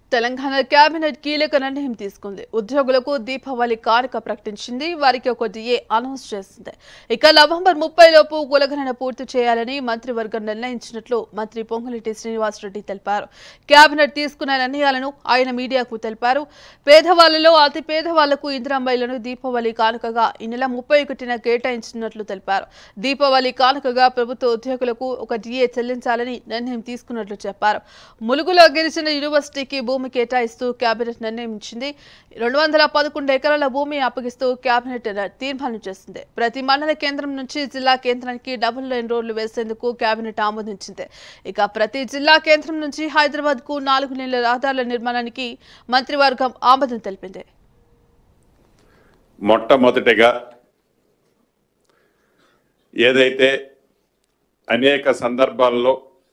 Telangana cabinet కీలక నిర్ణయం తీసుకుంది ఉద్యోగులకు దీపావళి కానుక ప్రకటించింది వారికి ఒక డిఏ అనౌన్స్ చేసింది ఇక నవంబర్ ముప్పై లోపు కులగణన పూర్తి చేయాలని మంత్రివర్గం నిర్ణయించినట్లు మంత్రి పొంగులేటి శ్రీనివాసరెడ్డి తెలిపారు కేబినెట్ తీసుకున్న నిర్ణయాలను ఆయన మీడియాకు తెలిపారు పేదవాళ్లలో అతి పేదవాళ్లకు ఇందిరాంబైలను దీపావళి కానుకగా ఈ నెల ముప్పై ఒకటిన కేటాయించినట్లు తెలిపారు దీపావళి కానుకగా ప్రభుత్వ ఉద్యోగులకు ఒక డిఏ చెల్లించాలని నిర్ణయం తీసుకున్నట్లు చెప్పారు ములుగులో గిరిజన యూనివర్సిటీకి భూమి కేటాయిస్తూ కేబినెట్ నిర్ణయించింది రెండు వందల పదకొండు ఎకరాల భూమి అప్పగిస్తూ కేబినెట్ తీర్మానం చేసింది ప్రతి మండల కేంద్రం నుంచి జిల్లా కేంద్రానికి డబుల్ లైన్ రోడ్లు వేసేందుకు కేబినెట్ ఆమోదించింది ఇక ప్రతి జిల్లా కేంద్రం నుంచి హైదరాబాద్ కు నాలుగు నెలల రహదారుల నిర్మాణానికి మంత్రివర్గం ఆమోదం తెలిపింది మొట్టమొదటిగా ఏదైతే అనేక సందర్భాల్లో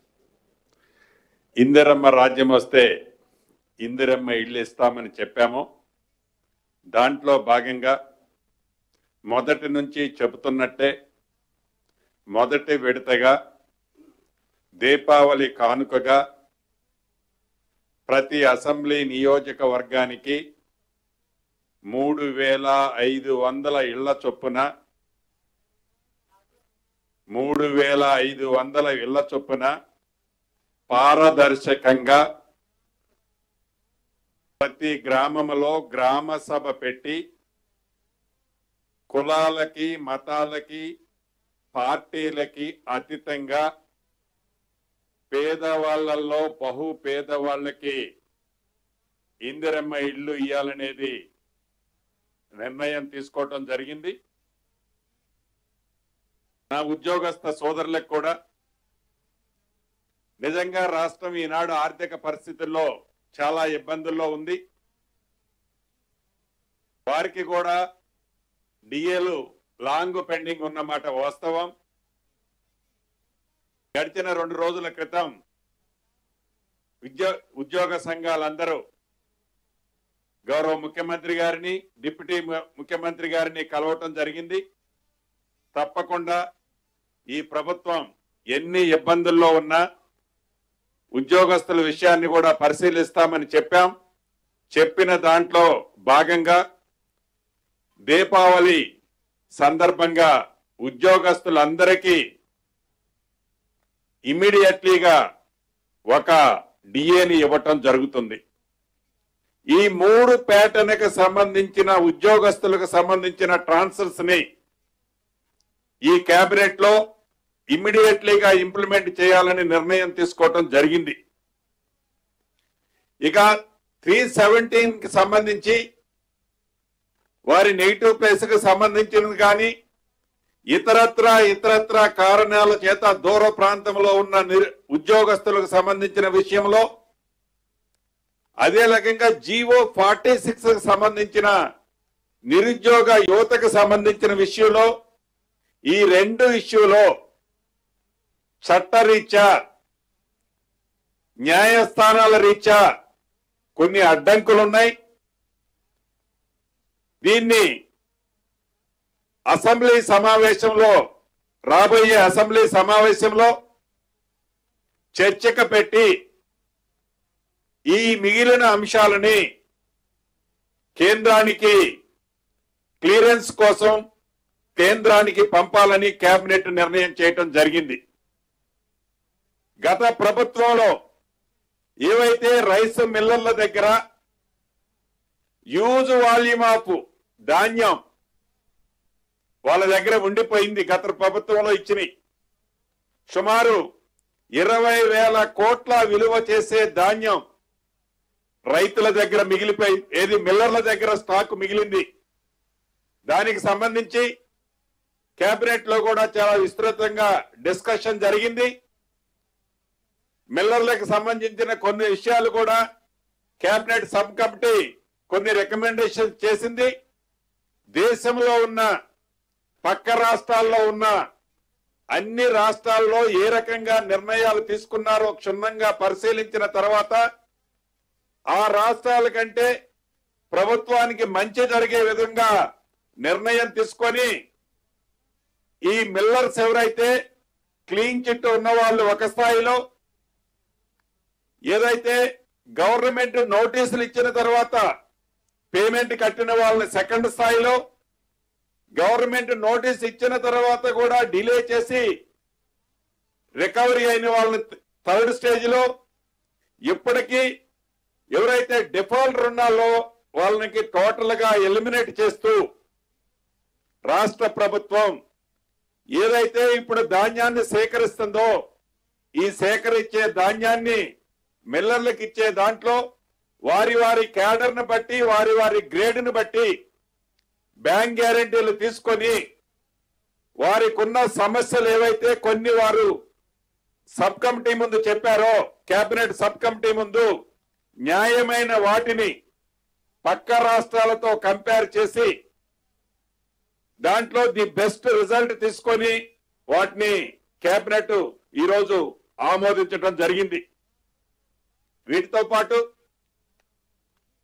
ఇందిరమ్మ రాజ్యం వస్తే ఇందిరమ్మ ఇల్లు ఇస్తామని చెప్పామో దాంట్లో భాగంగా మొదటి నుంచి చెబుతున్నట్టే మొదటి విడతగా దీపావళి కానుకగా ప్రతి అసెంబ్లీ నియోజకవర్గానికి మూడు వేల ఐదు వందల ఇళ్ల చొప్పున మూడు వేల ఐదు వందల ఇళ్ల చొప్పున పారదర్శకంగా ప్రతి గ్రామంలో గ్రామ సభ పెట్టి కులాలకి మతాలకి పార్టీలకి అతీతంగా పేదవాళ్లలో బహు పేదవాళ్ళకి ఇందిరమ్మ ఇల్లు ఇయ్యాలనేది నిర్ణయం తీసుకోవటం జరిగింది నా ఉద్యోగస్థ సోదరులకు కూడా నిజంగా రాష్ట్రం ఈనాడు ఆర్థిక పరిస్థితుల్లో చాలా ఇబ్బందుల్లో ఉంది వారికి కూడా డిఏలు లాంగ్ పెండింగ్ ఉన్నమాట వాస్తవం గడిచిన రెండు రోజుల క్రితం ఉద్యో ఉద్యోగ సంఘాలందరూ గౌరవ ముఖ్యమంత్రి గారిని డిప్యూటీ ము- ముఖ్యమంత్రి గారిని కలవటం జరిగింది తప్పకుండా ఈ ప్రభుత్వం ఎన్ని ఇబ్బందుల్లో ఉన్నా ఉద్యోగస్తుల విషయాన్ని కూడా పరిశీలిస్తామని చెప్పాం చెప్పిన దాంట్లో భాగంగా దీపావళి సందర్భంగా ఉద్యోగస్తులందరికీ ఇమ్మీడియట్లీగా ఒక డిఏని ఇవ్వటం జరుగుతుంది ఈ మూడు ప్యాటర్న్కి సంబంధించిన ఉద్యోగస్తులకు సంబంధించిన ట్రాన్స్ఫర్స్ ని ఈ కేబినెట్ లో ఇమ్మీడియట్లీగా ఇంప్లిమెంట్ చేయాలని నిర్ణయం తీసుకోవటం జరిగింది ఇక త్రీ సెవెంటీన్ కి సంబంధించి వారి నెగిటివ్ ప్లేస్ కి సంబంధించినది కానీ ఇతరత్ర ఇతరత్ర కారణాల చేత దూర ప్రాంతంలో ఉన్న నిరు- ఉద్యోగస్తులకు సంబంధించిన విషయంలో అదే రకంగా జీవో ఫార్టీ సిక్స్ కి సంబంధించిన నిరుద్యోగ యువతకు సంబంధించిన విషయంలో ఈ రెండు ఇష్యూలో చట్టరీత్యా న్యాయస్థానాల రీత్యా కొన్ని అడ్డంకులు ఉన్నాయి దీన్ని అసెంబ్లీ సమావేశంలో రాబోయే అసెంబ్లీ సమావేశంలో చర్చకు పెట్టి ఈ మిగిలిన అంశాలని కేంద్రానికి క్లియరెన్స్ కోసం కేంద్రానికి పంపాలని కేబినెట్ నిర్ణయం చేయటం జరిగింది గత ప్రభుత్వంలో ఏవైతే రైస్ మిల్లర్ల దగ్గర యూజ్ వాల్యూమ్ ఆఫ్ ధాన్యం వాళ్ళ దగ్గర ఉండిపోయింది గత ప్రభుత్వంలో ఇచ్చినాయి సుమారు ఇరవై వేల కోట్ల విలువ చేసే ధాన్యం రైతుల దగ్గర మిగిలిపోయి ఏది మిల్లర్ల దగ్గర స్టాక్ మిగిలింది దానికి సంబంధించి కేబినెట్ లో కూడా చాలా విస్తృతంగా డిస్కషన్ జరిగింది మిల్లర్లకు సంబంధించిన కొన్ని విషయాలు కూడా కేబినెట్ సబ్ కమిటీ కొన్ని రికమెండేషన్ చేసింది దేశంలో ఉన్న పక్క రాష్ట్రాల్లో ఉన్న అన్ని రాష్ట్రాల్లో ఏ రకంగా నిర్ణయాలు తీసుకున్నారో క్షుణ్ణంగా పరిశీలించిన తర్వాత ఆ రాష్ట్రాల కంటే ప్రభుత్వానికి మంచి జరిగే విధంగా నిర్ణయం తీసుకొని ఈ మిల్లర్స్ ఎవరైతే క్లీన్ చిట్ ఉన్న వాళ్ళు ఒక స్థాయిలో ఏదైతే గవర్నమెంట్ నోటీసులు ఇచ్చిన తర్వాత పేమెంట్ కట్టిన వాళ్ళని సెకండ్ స్థాయిలో గవర్నమెంట్ నోటీస్ ఇచ్చిన తర్వాత కూడా డిలే చేసి రికవరీ అయిన వాళ్ళని థర్డ్ స్టేజ్ లో ఇప్పటికీ ఎవరైతే డిఫాల్ట్ ఉన్నాలో వాళ్ళకి టోటల్ గా ఎలిమినేట్ చేస్తూ రాష్ట్ర ప్రభుత్వం ఏదైతే ఇప్పుడు ధాన్యాన్ని సేకరిస్తుందో ఈ సేకరించే ధాన్యాన్ని మిల్లర్లకు ఇచ్చే దాంట్లో వారి వారి క్యాడర్ను బట్టి వారి వారి గ్రేడ్ను బట్టి బ్యాంక్ గ్యారెంటీలు తీసుకొని వారికి ఉన్న సమస్యలు ఏవైతే కొన్ని వారు సబ్ కమిటీ ముందు చెప్పారో కేబినెట్ సబ్ కమిటీ ముందు న్యాయమైన వాటిని పక్క రాష్ట్రాలతో కంపేర్ చేసి దాంట్లో ది బెస్ట్ రిజల్ట్ తీసుకొని వాటిని కేబినెట్ ఈరోజు ఆమోదించడం జరిగింది వీటితో పాటు